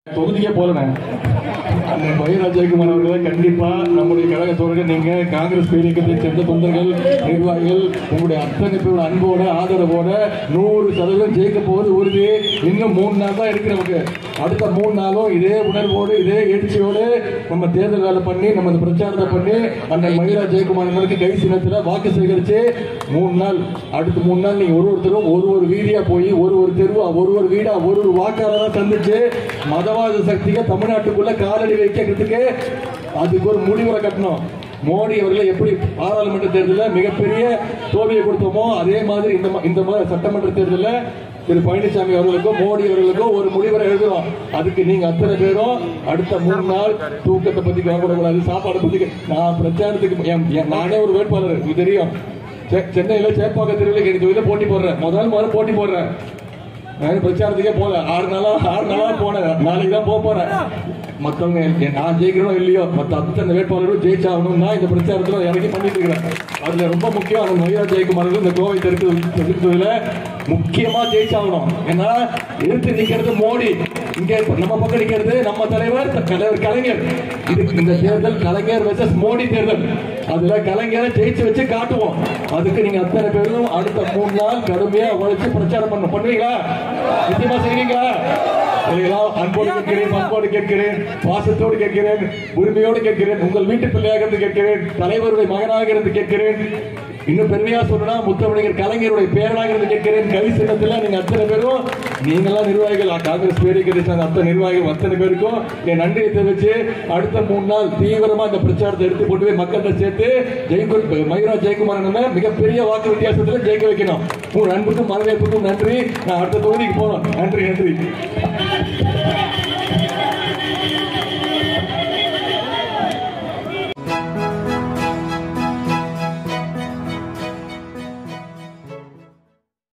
தொகுதிக்கே போலண்ணே அந்த வைரா ஜெயக்குமார் அவர்களை கண்டிப்பா நம்முடைய கழக தோழர்கள் நீங்க காங்கிரஸ் பேரியக்கத்தை சேர்ந்த தொண்டர்கள் நிர்வாகிகள் உங்களுடைய அத்தனை பேரோட அன்போட ஆதரவோட நூறு சதவீதம் ஜெயிக்க போவது உறுதி இன்னும் மூணு நாள் தான் இருக்கு நமக்கு அடுத்த மூணு நாளும் இதே உணர்வோடு இதே எழுச்சியோடு நம்ம தேர்தல் வேலை பண்ணி நம்ம இந்த பிரச்சாரத்தை பண்ணி அந்த மகிழா ஜெயக்குமார் அவர்களுக்கு கை சின்னத்துல வாக்கு சேகரிச்சு மூணு நாள் அடுத்த மூணு நாள் நீங்க ஒரு ஒருத்தரும் ஒரு ஒரு வீதியா போய் ஒரு ஒரு தெருவா ஒரு ஒரு வீடா ஒரு ஒரு வாக்காளரா சந்திச்சு மதவாத சக்தியை தமிழ்நாட்டுக்குள்ள காலடி வைக்கிறதுக்கு அதுக்கு ஒரு முடிவுரை கட்டணும் மோடி அவர்களை எப்படி பாராளுமன்ற தேர்தலில் மிகப்பெரிய தோல்வியை கொடுத்தோமோ அதே மாதிரி இந்த ம- இந்த மாதிரி சட்டமன்ற தேர்தலில் திரு பழனிசாமி அவர்களுக்கும் மோடி அவர்களுக்கும் ஒரு முடிவரை எழுதுறோம் அதுக்கு நீங்க அத்தனை பேரும் அடுத்த மூணு நாள் தூக்கத்தை பத்தி கவலைப்படக்கூடாது சாப்பாடு பத்தி கே- நான் பிரச்சாரத்துக்கு என்- என் நானே ஒரு வேட்பாளர் இது தெரியும் செ- சென்னையில சேப்பாக்க தெருவில் எனக்கு தொகுதியில போட்டி போடுறேன் முதல் முதல்ல போட்டி போடுறேன் நான் பிரச்சாரத்துக்கே போல ஆறு நாளா ஆறு நாளா போனேன் நாளைக்கு தான் போக போறேன் மத்தவங்க எ- நான் ஜெயிக்கணும் இல்லையோ மத்த அத்தனை வேட்பாளர்களும் ஜெயிச்சாகணும் தான் இந்த பிரச்சாரத்துல இறங்கி பண்ணிட்டு இருக்கிறேன் அதுல ரொம்ப முக்கியம் அந்த மகிழா ஜெயக்குமார் இந்த கோவை தெற்கு தெற்குல முக்கியமா ஜெயிச்சாகணும் ஏன்னா எதிர்த்து நிக்கிறது மோடி இங்க நம்ம பக்கம் நிக்கிறது நம்ம தலைவர் த- தலைவர் கலைஞர் இது இந்த தேர்தல் கலைஞர் வெர்சஸ் மோடி தேர்தல் அதுல கலைஞரை ஜெயிச்சு வச்சு காட்டுவோம் அதுக்கு நீங்க அத்தனை பேரும் அடுத்த மூணு நாள் கடுமையா உழைச்சு பிரச்சாரம் பண்ண பண்ணுவீங்களா நிச்சயமா செய்வீங்களா உங்களையெல்லாம் அன்போடு கேட்கிறேன் அன்போடு கேட்கிறேன் பாசத்தோடு கேட்கிறேன் உரிமையோடு கேட்கிறேன் உங்கள் வீட்டு பிள்ளையாக இருந்து கேட்கிறேன் தலைவருடைய மகனாக இருந்து கேட்கிறேன் இன்னும் பெருமையா சொல்லணும்னா முத்தமிழர் கலைஞருடைய பேரனாக இருந்து கேட்கிறேன் கை சின்னத்துல நீங்க அத்தனை பேரும் நீங்களாம் நிர்வாகிகள் காங்கிரஸ் பேரிக்கை சார்ந்த அத்தனை நிர்வாகிகள் அத்தனை பேருக்கும் என் நன்றியை தெரிவிச்சு அடுத்த மூணு நாள் தீவிரமா இந்த பிரச்சாரத்தை எடுத்து கொண்டு போய் மக்கள்கிட்ட சேர்த்து ஜெயக்குமார் மயூரா ஜெயக்குமார் அண்ணனை மிகப்பெரிய வாக்கு வித்தியாசத்துல ஜெயிக்க வைக்கணும் உங்கள் அன்புக்கும் வரவேற்புக்கும் நன்றி நான் அடுத்த தொகுதிக்கு போனோம் நன்றி நன்றி